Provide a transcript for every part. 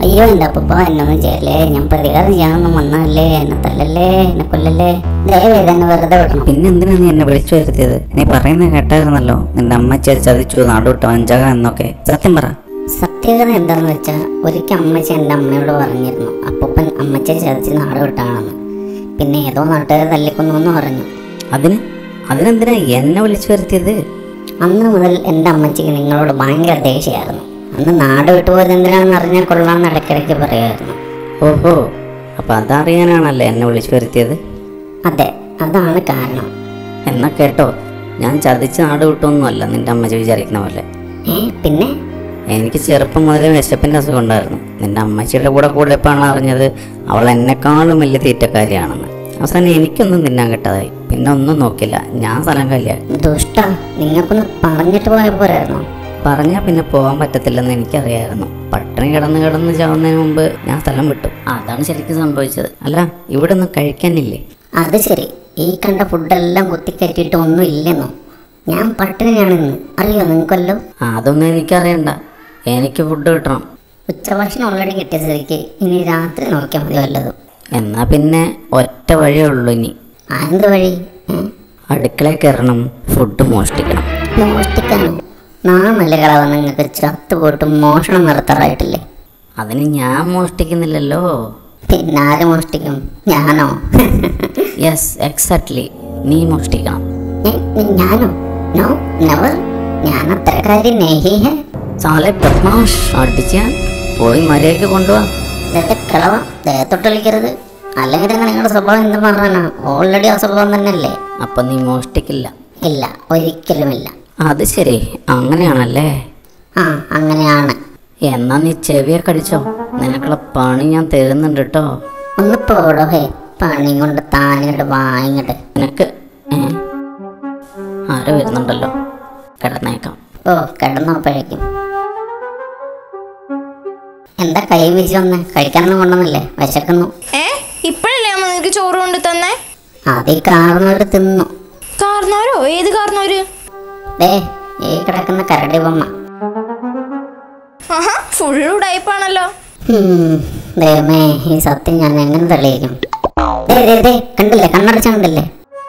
അയ്യോ എൻ്റെ അപ്പൂപ്പ എന്നൊന്നും ചെയ്യല്ലേ ഞാൻ പ്രതികാരം ചെയ്യാനൊന്നും വന്നതല്ലേ എന്നെ തല്ലല്ലേ എന്നെ കൊല്ലല്ലേ ദയവേത് എന്നെ വെറുതെ വിടണം പിന്നെ എന്തിനാ നീ എന്നെ വിളിച്ചു വരുത്തിയത് നീ പറയുന്നത് കേട്ടായിരുന്നല്ലോ നിന്റെ അമ്മച്ചി ചതിച്ചു നാടുവിട്ടു അഞ്ചക എന്നൊക്കെ സത്യം പറ സത്യകത എന്താന്ന് വെച്ചാൽ ഒരിക്കൽ അമ്മച്ചി എൻ്റെ അമ്മയോട് പറഞ്ഞിരുന്നു അപ്പൂപ്പൻ അമ്മച്ചിയെ ചതച്ച് നാട് വിട്ടാണെന്ന് പിന്നെ ഏതോ നാട്ടുകാരെ തല്ലിക്കൊന്നു എന്ന് പറഞ്ഞു അതിന് അതിനെന്തിനാ എന്നെ വിളിച്ചു വരുത്തിയത് അന്ന് മുതൽ എൻ്റെ അമ്മച്ചിക്ക് നിങ്ങളോട് ഭയങ്കര ദേഷ്യമായിരുന്നു അന്ന് നാട് വിട്ടുപോയത് എന്തിനാണെന്ന് അറിഞ്ഞാൽ കൊള്ളാമെന്ന് ഇടയ്ക്കിടയ്ക്ക് പറയുമായിരുന്നു ഓഹോ അപ്പൊ അതറിയാനാണല്ലേ എന്നെ വിളിച്ചു വരുത്തിയത് അതെ അതാണ് കാരണം എന്നാ കേട്ടോ ഞാൻ ചതിച്ച് നാട് വിട്ടൊന്നുമല്ല നിന്റെ അമ്മച്ചി വിചാരിക്കുന്ന പോലെ ഏ പിന്നെ എനിക്ക് ചെറുപ്പം മുതലേ വിശപ്പിന്റെ അസുഖം ഉണ്ടായിരുന്നു നിന്റെ അമ്മച്ചിയുടെ കൂടെ കൂടെയപ്പോഴാണ് അറിഞ്ഞത് അവൾ എന്നെക്കാളും വലിയ തീറ്റക്കാരിയാണെന്ന് അവസാനം എനിക്കൊന്നും തിന്നാൻ കിട്ടാതായി പിന്നെ ഒന്നും നോക്കില്ല ഞാൻ സ്ഥലം കല്യാണം ദുഷ്ട നിങ്ങൾക്കൊന്ന് പറഞ്ഞിട്ട് പോയ പോരായിരുന്നു പറഞ്ഞാൽ പിന്നെ പോകാൻ പറ്റത്തില്ലെന്ന് എനിക്കറിയായിരുന്നു പട്ടിണി കിടന്ന് കിടന്ന് ചാവുന്നതിന് മുമ്പ് ഞാൻ സ്ഥലം വിട്ടു അതാണ് ശരിക്കും സംഭവിച്ചത് അല്ല ഇവിടെ ഒന്നും കഴിക്കാനില്ലേ അത് ശരി ഈ കണ്ട ഫുഡെല്ലാം കുത്തിക്കയറ്റിയിട്ട് ഒന്നും ഇല്ലെന്നോ ഞാൻ പട്ടിണിയാണെന്ന് അറിയോ നിങ്ങൾക്കല്ലോ ആ, അതൊന്നും എനിക്കറിയണ്ട എനിക്ക് ഫുഡ് കിട്ടണം ഉച്ചഭക്ഷണം ഓൾറെഡി കിട്ടിയ സ്ഥിതിക്ക് ഇനി രാത്രി നോക്കിയാൽ മതി വല്ലതും എന്നാ പിന്നെ ഒറ്റ വഴിയേ ഉള്ളൂ ഇനി ആന്ത് വഴി ഏ? അടുക്കളയിൽ കയറണം ഫുഡ് മോഷ്ടിക്കണം മോഷ്ടിക്കാനോ നാമല്ല കളവ നിങ്ങൾക്ക് ചത്തു പോയിട്ട് മോഷണം നടത്താറായിട്ടില്ലേ അതിന് ഞാൻ മോഷ്ടിക്കുന്നില്ലല്ലോ പിന്നെ ആര് മോഷ്ടിക്കും ഞാനോ യെസ് എക്സാക്ട്ലി നീ മോഷ്ടിക്കണം ഏ, ഞാനോ നോ നെവർ ഞാൻ അത്രക്കാരി നെഹി ഹെ സാലെ ബദ്മാഷ് അടിച്ചാൻ പോയി മര്യാദയ്ക്ക് കൊണ്ടുപോവാ ഇതൊക്കെ കളവ ദേഹത്തോട്ട് കളിക്കരുത് അല്ലെങ്കിൽ തന്നെ നിങ്ങളുടെ സ്വഭാവം എന്ത് മാറാനാ ഓൾറെഡി ആ സ്വഭാവം തന്നെയല്ലേ അപ്പം നീ മോഷ്ടിക്കില്ല ഇല്ല ഒരിക്കലുമില്ല അത് ശരി അങ്ങനെയാണല്ലേ ആ അങ്ങനെയാണ് എന്നാ നീ ചെവിയെ കടിച്ചോ നിനക്കുള്ള പണി ഞാൻ തരുന്നുണ്ട് കേട്ടോ ഒന്ന് പോടോ ഹേ പണി കൊണ്ട് താനിങ്ങോട്ട് വാങ്ങിട്ട് നിനക്ക് ഏ ആരോ വരുന്നുണ്ടല്ലോ കിടന്നേക്കാം ഓ കിടന്നപ്പോഴേക്കും എന്താ കൈ വീശി വന്ന് കഴിക്കാനൊന്നും കൊണ്ടുവന്നില്ലേ വിശക്കുന്നു ഏ ഇപ്പോഴല്ലേ അമ്മ നിനക്ക് ചോറ് കൊണ്ട് തന്നേ അത് ഈ കാർന്നവര് തിന്നു കാർന്നോരോ ഏത് കാർന്നോര് ദേ ഈ കിടക്കുന്ന കരടി ബൊമ്മ ആഹാ ഫുള്ള് ഉടായിപ്പാണല്ലോ ഹും, ദൈവമേ ഈ സത്യം ഞാൻ എങ്ങനെ തെളിയിക്കും ദേ, ദേ, ദേ, കണ്ടില്ലേ കണ്ണടച്ച കണ്ടില്ലേ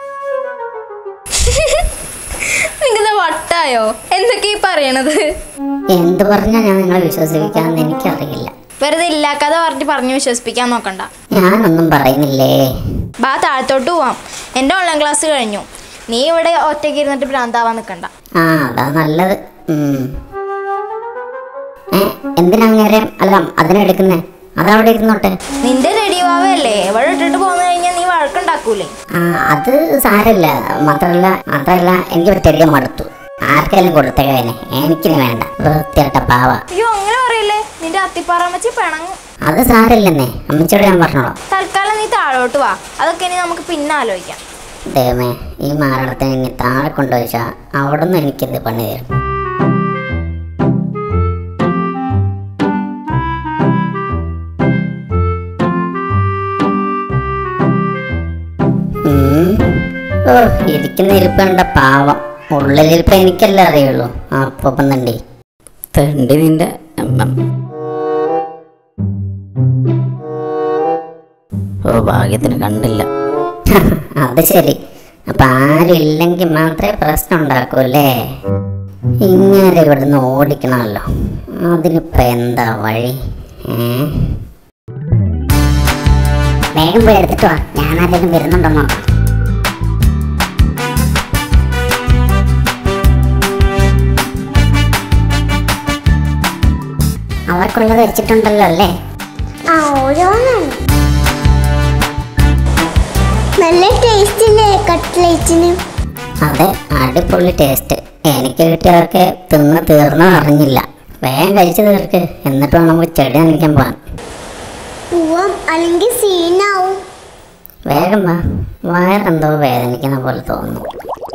നിങ്ങത് വട്ടായോ എന്തൊക്കെ ഈ പറയണത് എന്ത് പറഞ്ഞാൽ ഞാൻ നിങ്ങളെ വിശ്വസിപ്പിക്കാമെന്ന് എനിക്കറിയില്ല വെറുതെ ഇല്ലാക്കാതെ പറഞ്ഞിട്ട് പറഞ്ഞു വിശ്വസിപ്പിക്കാൻ നോക്കണ്ട ഞാനൊന്നും പറയുന്നില്ലേ ബാ താഴത്തോട്ട് പോവാം എൻ്റെ ഓൺലൈൻ ക്ലാസ് കഴിഞ്ഞു നീ ഇവിടെ ഒറ്റയ്ക്ക് ഇരുന്നിട്ട് ഭ്രാന്താവാൻ നിൽക്കണ്ട ആ അതാ നല്ലത് ഉം. ഏ എന്തിനാ അങ്ങനെ അല്ല അതിനെടുക്കുന്നേ അതവിടെ ഇരുന്നോട്ടെ നിന്റെ റെഡി വാവല്ലേ ഇവിടെ ഇട്ടിട്ട് പോന്നു കഴിഞ്ഞാൽ നീ വഴക്കുണ്ടാക്കൂലേ ആ അത് സാരമില്ല മാത്രമല്ല മാത്രമല്ല എനിക്ക് തെരിയ മടുത്തു ആർക്കെങ്കിലും കൊടുത്തേക്കതിനെ എനിക്കിന് വേണ്ട വൃത്തിയായിട്ട പാവ അയ്യോ അങ്ങനെ പറയില്ലേ നിന്റെ അത്തിപ്പാറമ്മച്ചി പിണങ്ങും അത് സാരമില്ലെന്നേ അമ്മച്ചിയോട് ഞാൻ പറഞ്ഞോളാം തൽക്കാലം നീ താഴോട്ട് വാ അതൊക്കെ ഇനി നമുക്ക് പിന്നെ ആലോചിക്കാം ദൈവമേ ഈ മാരണത്തിന് ഇനി താഴെ കൊണ്ടുവച്ചാ അവിടെ നിന്ന് എനിക്കെന്ത് പണി തരും ഉം. ഓ ഇരിക്കുന്ന ഇരിപ്പ് കണ്ട പാവം ഉള്ളിലിരിപ്പ് എനിക്കല്ലേ അറിയുള്ളൂ ആ അപ്പം തണ്ടി തെണ്ടി നിന്റെ ഉം, ഉം. ഓ ഭാഗ്യത്തിന് കണ്ടില്ല അത് ശരി അപ്പൊ ആരും ഇല്ലെങ്കിൽ മാത്രമേ പ്രശ്നം ഉണ്ടാക്കൂല്ലേ ഇങ്ങനെ ഇവിടുന്ന് ഓടിക്കണമല്ലോ അതിനിപ്പോ എന്താ വഴി ഏ? വേഗം പോയി എടുത്തിട്ട് വാ ഞാൻ ആരെങ്കിലും വരുന്നുണ്ടോ നോക്കാം അവർക്കുള്ളത് വെച്ചിട്ടുണ്ടല്ലോ അല്ലേ ആ ഓരോന്നാണ് നല്ല ടേസ്റ്റ് ഇല്ലേ കട്ട്ലേറ്റിന് അതെ അടിപൊളി ടേസ്റ്റ് എനിക്ക് കിട്ടിയവർക്ക് തിന്ന് തീർന്നു അറിഞ്ഞില്ല വേഗം കഴിച്ചു തീർക്ക് എന്നിട്ട് വേണം നമുക്ക് ചെടി നനയ്ക്കാൻ പോകാൻ പോവാം അല്ലെങ്കിൽ സീനാവും വേഗം വാ വയറെന്തോ വേദനിക്കുന്ന പോലെ തോന്നുന്നു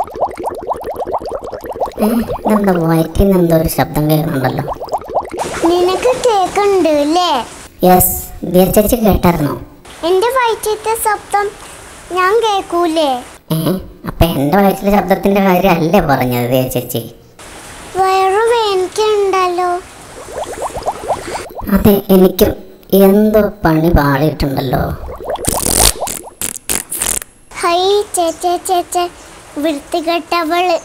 ഏ, ഇതെന്താ വയറ്റിൽ നിന്ന് എന്തോ ഒരു ശബ്ദം കേൾക്കുന്നുണ്ടല്ലോ നിനക്ക് കേക്കുണ്ട് അല്ലേ യെസ് ബിയർ ചേച്ചി കേട്ടായിരുന്നോ എൻ്റെ വയറ്റിലത്തെ ശബ്ദം ഞാൻ കേൾക്കൂലേ ഏ അപ്പൊ എൻ്റെ വയറ്റിലെ ശബ്ദത്തിന്റെ കാര്യം അല്ലേ പറഞ്ഞത് ബിയർ ചേച്ചി വയറു വേനിക്കുണ്ടല്ലോ അതെ എനിക്കും എന്തോ പണി പാളിയിട്ടുണ്ടല്ലോ ഹൈ ചേച്ചേ ചേച്ചേ വൃത്തികെട്ടവള്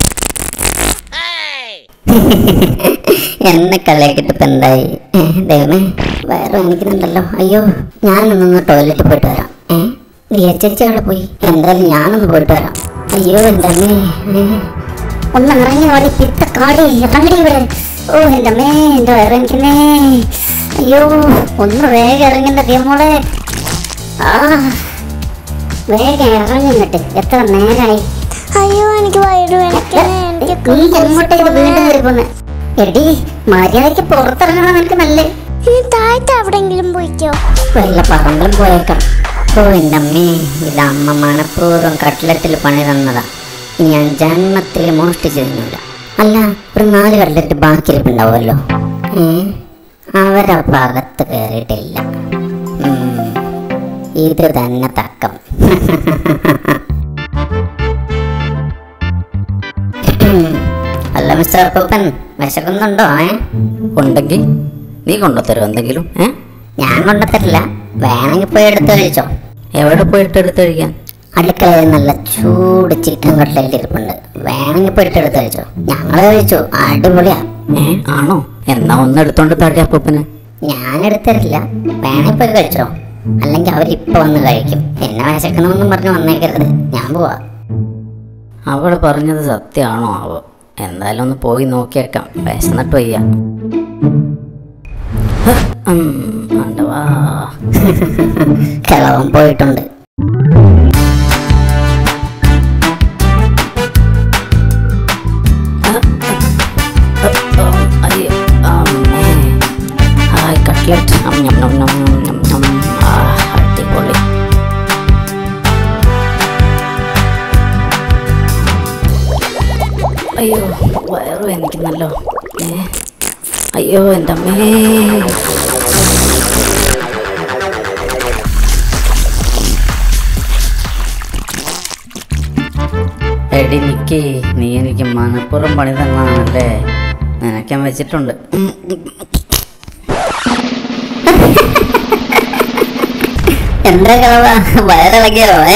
എന്നെ കളിയാക്കിട്ട് ഇപ്പം എന്തായി ഏ, ദൈവമേ വേറെ എനിക്കുന്നുണ്ടല്ലോ അയ്യോ ഞാനൊന്നൊന്ന് ടോയ്ലറ്റിൽ പോയിട്ട് വരാം ഏ ദിയ ചേച്ചി അവിടെ പോയി എന്തായാലും ഞാനൊന്ന് പോയിട്ട് വരാം അയ്യോ എൻ്റെ അമ്മേ ഏ, ഒന്ന് ഇറങ്ങി ഓടി പിത്ത കാടി ഇറങ്ങടി ഇവിടെ ഓ എൻ്റെ അമ്മേ എൻ്റെ വയറ് എനിക്കുന്നേ അയ്യോ ഒന്ന് വേഗം ഇറങ്ങണ്ട ദിയമോളെ ആ വേഗം ഇറങ്ങിന്നിട്ട് എത്ര നേരമായി അയ്യോ എനിക്ക് വയറ് വേണിക്കണേ എനിക്ക് നീ എങ്ങോട്ടേക്ക് വീണ്ടും കയറി പോന്നെ എടി മര്യാദയ്ക്ക് പുറത്തിറങ്ങണം നിനക്ക് നല്ലേ ഇനി താഴത്ത് എവിടെങ്കിലും പോയിക്കോ വല്ല പറമ്പിലും പോയേക്കാം ഓ എൻ്റെ അമ്മേ ഇത് അമ്മ മനഃപൂർവ്വം കട്ട്ലറ്റിൽ പണി തന്നതാ ഇനി ഞാൻ ജന്മത്തിൽ മോഷ്ടിച്ചു തിന്നില്ല അല്ല ഒരു നാല് കട്ട്ലറ്റ് ബാക്കി ഇരിപ്പുണ്ടാവുമല്ലോ ഏ അവരാ ഭാഗത്ത് കയറിയിട്ടില്ല ഉം, ഇത് തന്നെ തക്കം അല്ല മിസ്റ്റർ അപ്പൂപ്പൻ വിശക്കുന്നുണ്ടോ ഏ ഉണ്ടെങ്കിൽ നീ കൊണ്ടുത്തരും എന്തെങ്കിലും ഏ ഞാൻ കൊണ്ടുത്തരില്ല വേണമെങ്കിൽ പോയി എടുത്ത് കഴിച്ചോ എവിടെ പോയിട്ട് എടുത്ത് കഴിക്കാൻ അടുക്കളയിൽ നല്ല ചൂട് ചിക്കൻ കട്ട്ലേറ്റ് ഇരിപ്പുണ്ട് വേണമെങ്കിൽ പോയിട്ട് എടുത്ത് കഴിച്ചോ ഞങ്ങൾ കഴിച്ചു അടിപൊളിയാ ഏ ആണോ എന്നാ ഒന്ന് എടുത്തോണ്ട് താടി അപ്പൂപ്പന് ഞാൻ എടുത്തരില്ല വേണമെങ്കിൽ പോയി കഴിച്ചോ അല്ലെങ്കിൽ അവരിപ്പോ വന്ന് കഴിക്കും എന്നെ വിശക്കണമെന്നും പറഞ്ഞ് വന്നേക്കരുത് ഞാൻ പോവാ അവൾ പറഞ്ഞത് സത്യമാണോ ആവോ എന്തായാലും ഒന്ന് പോയി നോക്കിയേക്കാം വിശന്നിട്ട് വയ്യ ഹ്, ഉം, ആണ്ടവാ. കിളവൻ പോയിട്ടുണ്ട് ഓ, ഓ, അയ്യോ, അമ്മേ. ഹായ് കട്ട്ലറ്റ് നം, നം, നം, നം, നം, നം. ആ, അടിപൊളി അയ്യോ വയറു എനിക്കുന്നല്ലോ ഏ അയ്യോ എൻ്റെ അമ്മേ എടി നിക്കി നീ എനിക്ക് മനഃപൂർവ്വം പണി തന്നാണല്ലേ നിനക്കാൻ വെച്ചിട്ടുണ്ട് ഉം, ഉം. എന്താ കിളവ വയറിളകിയോ ഏ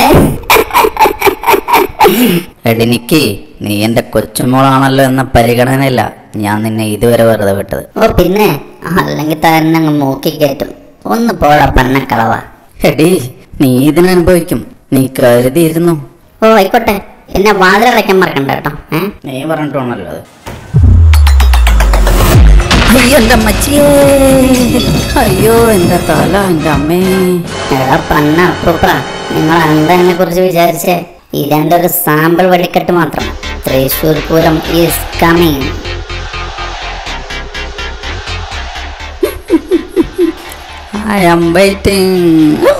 എടി നിക്കി നീ എൻ്റെ കൊച്ചുമോളാണല്ലോ എന്ന പരിഗണനയില്ല ഞാൻ നിന്നെ ഇതുവരെ വെറുതെ വിട്ടത് ഓ പിന്നെ അല്ലെങ്കിൽ തന്നെ അങ്ങ് മൂക്കി കയറ്റും ഒന്ന് പോടാ പന്ന കളവ എടി നീ ഇതിനനുഭവിക്കും നീ കരുതിയിരുന്നു ഓ ആയിക്കോട്ടെ പിന്നെ വാതിലടയ്ക്കാൻ മറക്കണ്ട കേട്ടോ ഏ നീ പറഞ്ഞിട്ടുണ്ടല്ലോ അത് അയ്യോ എൻ്റെ അമ്മച്ചിയേ അയ്യോ എൻ്റെ തല എൻ്റെ അമ്മേ എടാ പന്ന അപ്പൂപ്പ നിങ്ങൾ എന്താ എന്നെ കുറിച്ച് വിചാരിച്ചേ ഇതെന്റെ ഒരു സാമ്പിൾ വെടിക്കെട്ട് മാത്രം Thrissur Pooram is coming I am waiting